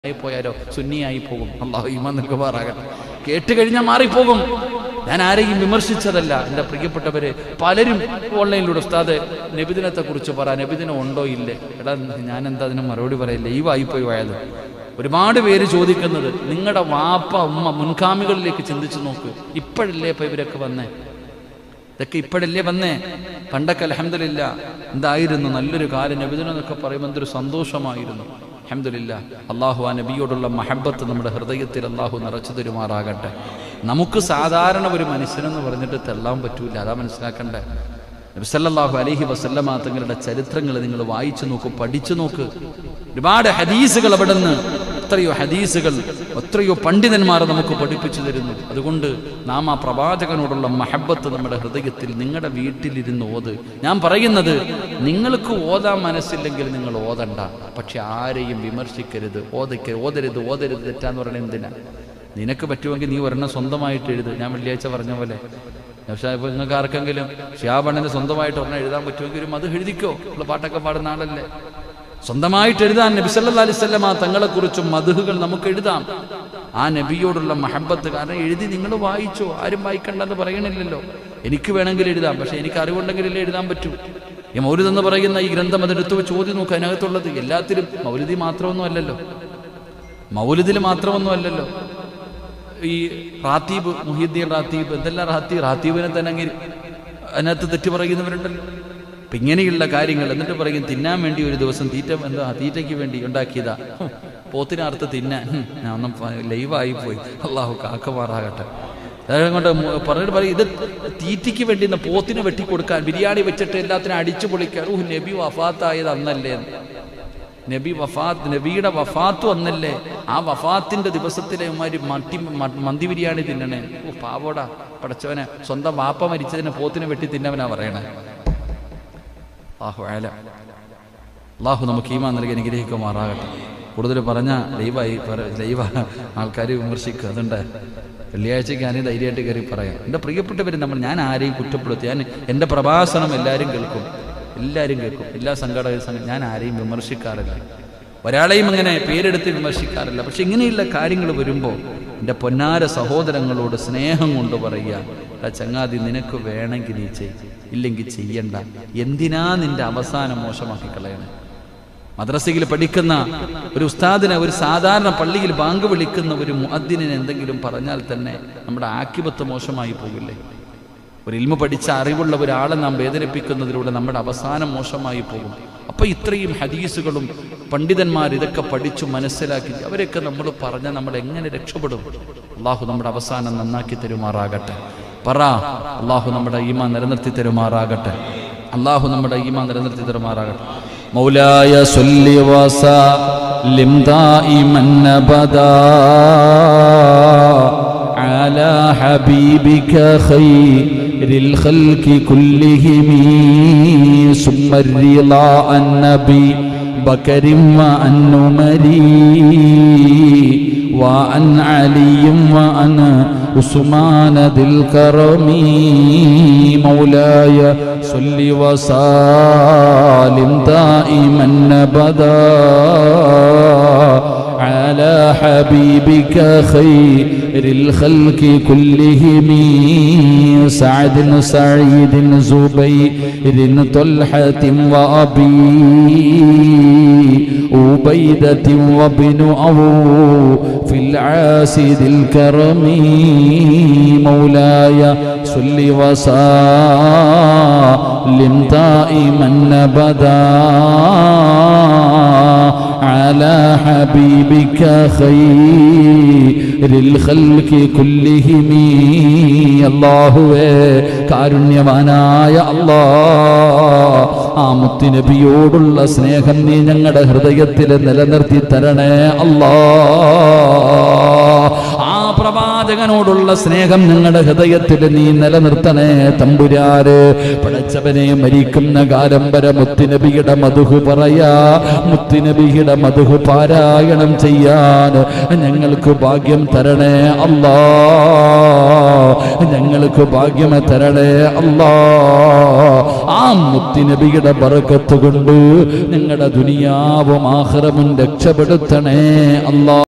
ആയി പോയാലോ സുന്നിയായി പോകും അള്ളാഹു ഈമാൻ നൽകുമാറാകട്ടെ കേട്ട് കഴിഞ്ഞാൽ മാറിപ്പോകും ഞാൻ ആരെയും വിമർശിച്ചതല്ല എൻ്റെ പ്രിയപ്പെട്ടവര് പലരും ഓൺലൈനിലൂടെ ഉസ്താദ് നബിദിനത്തെ കുറിച്ച് പറ നബിദിനം ഉണ്ടോ ഇല്ലേ എടാ ഞാൻ എന്താ അതിന് മറുപടി പറയില്ല ഈ വായിപ്പോയി പോയത് ഒരുപാട് പേര് ചോദിക്കുന്നത് നിങ്ങളുടെ വാപ്പ ഉമ്മ മുൻഗാമികളിലേക്ക് ചിന്തിച്ചു നോക്ക് ഇപ്പോഴല്ലേ ഇപ്പൊ ഇവരൊക്കെ വന്നേ ഇതൊക്കെ ഇപ്പോഴല്ലേ വന്നേ പണ്ടൊക്കെ അലഹമില്ല എന്തായിരുന്നു നല്ലൊരു കാലം നബിദിനം എന്നൊക്കെ പറയുമ്പോൾ എന്തൊരു സന്തോഷമായിരുന്നു അലഹമില്ല അള്ളാഹു ആ നബിയോടുള്ള മഹബത്ത് നമ്മുടെ ഹൃദയത്തിൽ അള്ളാഹു നിറച്ചു തരുമാറാകട്ടെ നമുക്ക് സാധാരണ ഒരു മനുഷ്യനെന്ന് പറഞ്ഞിട്ട് തെള്ളാൻ പറ്റൂല അതാ മനസ്സിലാക്കണ്ടേ നബിസല്ലാഹു അലഹി വസല്ലമ തങ്ങളുടെ ചരിത്രങ്ങൾ നിങ്ങൾ വായിച്ചു നോക്കൂ പഠിച്ചു നോക്ക് ഒരുപാട് ഹദീസുകൾ അവിടെ നിന്ന് എത്രയോ ഹദീസുകൾ എത്രയോ പണ്ഡിതന്മാർ നമുക്ക് പഠിപ്പിച്ചു തരുന്നു അതുകൊണ്ട് നാം ആ പ്രവാചകനോടുള്ള മഹബത്ത് നമ്മുടെ ഹൃദയത്തിൽ നിങ്ങളുടെ വീട്ടിലിരുന്ന് ഓത് ഞാൻ പറയുന്നത് നിങ്ങൾക്ക് ഓതാൻ മനസ്സില്ലെങ്കിൽ നിങ്ങൾ ഓതണ്ട പക്ഷെ ആരെയും വിമർശിക്കരുത് ഓതയ്ക്ക് ഓതരുത് ഓതരുത് തെറ്റാന്ന് പറയുന്നത് എന്തിനാ നിനക്ക് പറ്റുമെങ്കിൽ നീ ഒരെണ്ണം സ്വന്തമായിട്ട് എഴുത് ഞാൻ വെള്ളിയാഴ്ച പറഞ്ഞ പോലെ പക്ഷേ ഇപ്പൊ നിങ്ങൾക്ക് ആർക്കെങ്കിലും ഷിയാബണ്ണന് സ്വന്തമായിട്ട് ഒരെണ്ണം എഴുതാൻ പറ്റുമെങ്കിലും അത് എഴുതിക്കോ ഉള്ള പാട്ടൊക്കെ പാടുന്ന ആളല്ലേ സ്വന്തമായിട്ട് എഴുതാൻ നബി സല്ലല്ലാഹു അലൈഹി വസല്ലമ തങ്ങളെക്കുറിച്ചും മധുഹുകൾ നമുക്ക് എഴുതാം ആ നബിയോടുള്ള മഹബത്ത് കാരണം എഴുതി നിങ്ങൾ വായിച്ചോ ആരും വായിക്കണ്ടെന്ന് പറയണില്ലല്ലോ എനിക്ക് വേണമെങ്കിൽ എഴുതാം പക്ഷെ എനിക്ക് അറിവുണ്ടെങ്കിലല്ലേ എഴുതാൻ പറ്റൂ ഈ മൗലിദ് എന്ന് പറയുന്ന ഈ ഗ്രന്ഥം അതെടുത്ത് വെച്ച് ചോദ്യം നോക്കുക അതിനകത്തുള്ളത് എല്ലാത്തിലും മൗലിദി മാത്രമൊന്നും അല്ലല്ലോ മൗലിദിൽ മാത്രമൊന്നും അല്ലല്ലോ ഈ റാത്തീബ് മുഹിദ്ദീൻ റാത്തീബ് എന്തെല്ലാം റാത്തീബ് റാത്തീബിനെ തന്നെ അങ്ങ് അതിനകത്ത് തെറ്റ് പറയുന്നവരുണ്ടല്ലോ അപ്പൊ ഇങ്ങനെയുള്ള കാര്യങ്ങൾ എന്നിട്ട് പറയും തിന്നാൻ വേണ്ടി ഒരു ദിവസം തീറ്റ എന്താ തീറ്റയ്ക്ക് വേണ്ടി ഉണ്ടാക്കിയതാ ഹും, പോത്തിനെ അറുത്ത് തിന്നാൻ ഹും, ഞാൻ ഒന്നും ലൈവായി പോയി അള്ളാഹു കാക്കമാറാകട്ടെ അതുകൊണ്ട് പറഞ്ഞിട്ട് പറയും ഇത് തീറ്റയ്ക്ക് വേണ്ടി ഇന്ന് പോത്തിന് വെട്ടിക്കൊടുക്കാൻ ബിരിയാണി വെച്ചിട്ട് എല്ലാത്തിനും അടിച്ചു പൊളിക്കാൻ ഊഹ് നബി വഫാത്തായത് അന്നല്ലേ എന്ന് നബി വഫാത്ത് നബിയുടെ വഫാത്ത് വന്നല്ലേ ആ വഫാത്തിന്റെ ദിവസത്തിലെ ഇവന്മാര് മട്ടി മ- മന്തി ബിരിയാണി തിന്നണേ ഓ പാവോടാ പടച്ചവനെ സ്വന്തം വാപ്പ മരിച്ചതിനെ പോത്തിനെ വെട്ടി തിന്നവനാ പറയണേ അള്ളാഹു ആല അള്ളാഹു നമുക്ക് ഈമാൻ നൽകി അനുഗ്രഹിക്കുമാറാകട്ടെ കൂടുതൽ പറഞ്ഞ ലൈവായി ലൈവ ആൾക്കാർ വിമർശിക്കുക അതുണ്ട് വെള്ളിയാഴ്ചയ്ക്ക് ഞാൻ ധൈര്യമായിട്ട് കയറി പറയാം എൻ്റെ പ്രിയപ്പെട്ടവർ നമ്മൾ ഞാൻ ആരെയും കുറ്റപ്പെടുത്തി ഞാൻ എൻ്റെ പ്രഭാഷണം എല്ലാവരും കേൾക്കും എല്ലാവരും കേൾക്കും എല്ലാ സംഘടക സംഘ ഞാൻ ആരെയും വിമർശിക്കാറില്ല ഒരാളെയും അങ്ങനെ പേരെടുത്ത് വിമർശിക്കാറില്ല പക്ഷെ ഇങ്ങനെയുള്ള കാര്യങ്ങൾ വരുമ്പോൾ എൻ്റെ പൊന്നാര സഹോദരങ്ങളോട് സ്നേഹം കൊണ്ട് പറയുക "എടാ ചങ്ങാതി നിനക്ക് വേണമെങ്കിൽ നീ ചെയ് ഇല്ലെങ്കിൽ ചെയ്യണ്ട എന്തിനാ നിന്റെ അവസാനം മോശമാക്കി കളയണേ മദ്രസയിൽ പഠിക്കുന്ന ഒരു ഉസ്താദിനെ ഒരു സാധാരണ പള്ളിയിൽ ബാങ്ക് വിളിക്കുന്ന ഒരു മുഅദ്ദിനെ എന്തെങ്കിലും പറഞ്ഞാൽ തന്നെ നമ്മുടെ ആക്കിപത്ത് മോശമായി പോകില്ലേ ഒരു ഇൽമ പഠിച്ച അറിവുള്ള ഒരാളെ നാം വേദനിപ്പിക്കുന്നതിലൂടെ നമ്മുടെ അവസാനം മോശമായി പോകും അപ്പൊ ഇത്രയും ഹദീസുകളും പണ്ഡിതന്മാർ ഇതൊക്കെ പഠിച്ചു മനസ്സിലാക്കി അവരൊക്കെ നമ്മൾ പറഞ്ഞാൽ നമ്മൾ എങ്ങനെ രക്ഷപ്പെടും അള്ളാഹു നമ്മുടെ അവസാനം നന്നാക്കി തരുമാറാകട്ടെ പറ അള്ളാഹു നമ്മുടെ ഈമാ നിലനിർത്തി തരുമാറാകട്ടെ അള്ളാഹു നമ്മുടെ ഈമാ നിലനിർത്തി തരുമാറാകട്ടെ മൗലായ സൊല്ലി വസലിം ദായിമൻ അബദാ على حبيبك خير الخلق كلهم ثم الرضا عن نبي بكر وعن عمري وعن علي وعن عثمان ذي الكرم مولاي صل وسلم دائما ابدا على حبيبك خير الخلق كلهم سعد سعيد زبير طلحة وأبي أبيدة وابن أبو في العاسد الكرم مولاي صل وسلم دائما أبدا على حبيبك خير الخلق كلهم الله കാരുണ്യവാനായ അല്ലാ ആ മുത്തുനബിയോടുള്ള സ്നേഹം നീ ഞങ്ങളുടെ ഹൃദയത്തിൽ നിലനിർത്തി തരണേ അല്ലാ ആ പ്രവാചക പ്രവാചകനോടുള്ള സ്നേഹം ഞങ്ങളുടെ ഹൃദയത്തിൽ നീ നിലനിർത്തണേ തമ്പുരാര് പടച്ചവനെ മരിക്കുന്ന കാലം വരെ മുത്തുനബിയുടെ മധുഹു പറയാ മുത്തുനബിയുടെ മധുഹു പാരായണം ചെയ്യാൻ ഞങ്ങൾക്ക് ഭാഗ്യം തരണേ അല്ലാ ഞങ്ങൾക്ക് ഭാഗ്യം തരണേ അല്ലാ ആ മുത്തുനബിയുടെ ബറക്കത്ത് കൊണ്ട് ഞങ്ങളുടെ ദുനിയാവും ആഹ്റമും രക്ഷപ്പെടുത്തണേ അല്ലാ